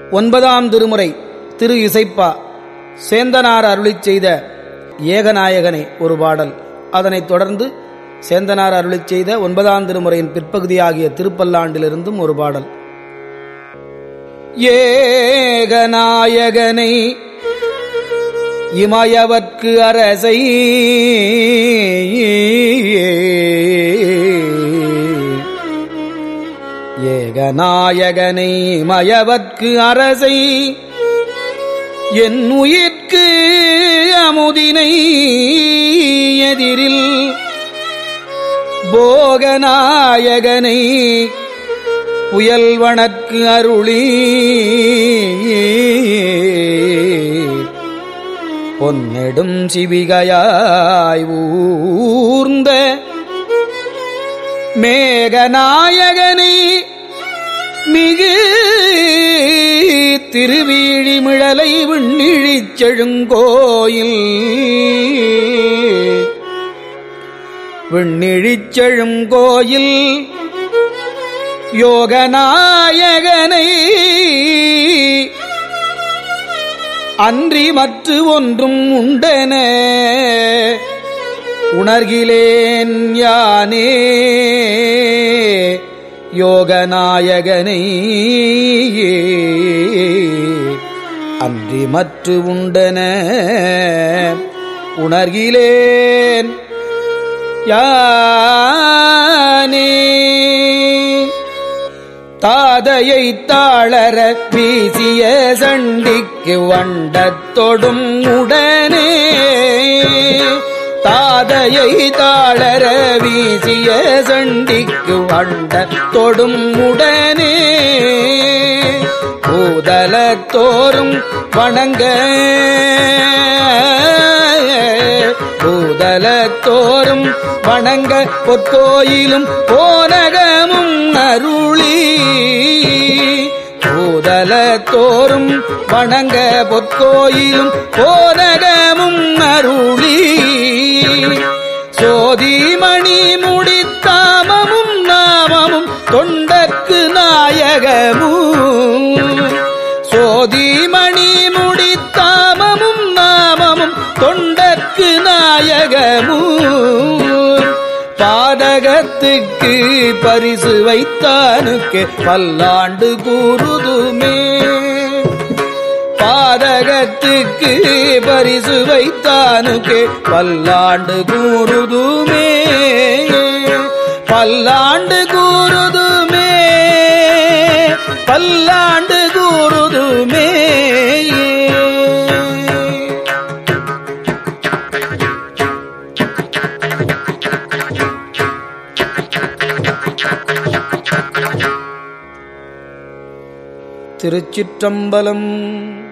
ஒன்பதாம் திருமுறை திரு இசைப்பா சேந்தனார் அருளிச் செய்த ஏகநாயகனே ஒரு பாடல் அதனைத் தொடர்ந்து சேந்தனார் அருளிச் செய்த ஒன்பதாம் திருமுறையின் பிற்பகுதியாகிய திருப்பல்லாண்டிலிருந்தும் ஒரு பாடல் ஏகநாயகனை இமயவர்க்கு அரசை ஏகநாயகனை மயவர்க்கு அரசை என் உயிர்க்கு அமுதினை எதிரில் போகநாயகனை புயல்வனற்கு அருளி பொன்னெடும் சிவிகையாய் ஊர்ந்த மேகநாயகனை மிகு திருவீழிமிழலை விண்ணிழிச் செழுங்கோயில் விண்ணிழிச் செழுங்கோயில் யோகநாயகனை அன்றி மற்று ஒன்றும் உண்டென உணர்கிலேன் யானே யோகநாயகனை அன்றி மற்று உண்டன உணர்கிலேன் யானே தாதையை தாளர வீசிய சண்டிக்கு வண்டத் தொடும் உடனே தாதையை தாளர வீசிய சண்டிக்கு வண்ட தொடும் உடனே பூதலத்தோறும் வணங்க பூதலத்தோறும் வணங்க பொற்கோயிலும் போனகமும் அருளி பூதலத்தோறும் வணங்க பொற்கோயிலும் போனகமும் அருளி சோதிமணி முடித்தாமமும் நாமமும் தொண்டற்கு நாயகமும் சோதிமணி முடித்தாமமும் நாமமும் தொண்டற்கு நாயகமும் பாதகத்துக்கு பரிசு வைத்தானுக்கு பல்லாண்டு கூறுதுமே பாதகத்துக்கு பரிசு வைத்தானுக்கு பல்லாண்டு கூறுதுமே பல்லாண்டு கூறுதுமே பல்லாண்டு கூறுதுமே திருச்சிற்றம்பலம்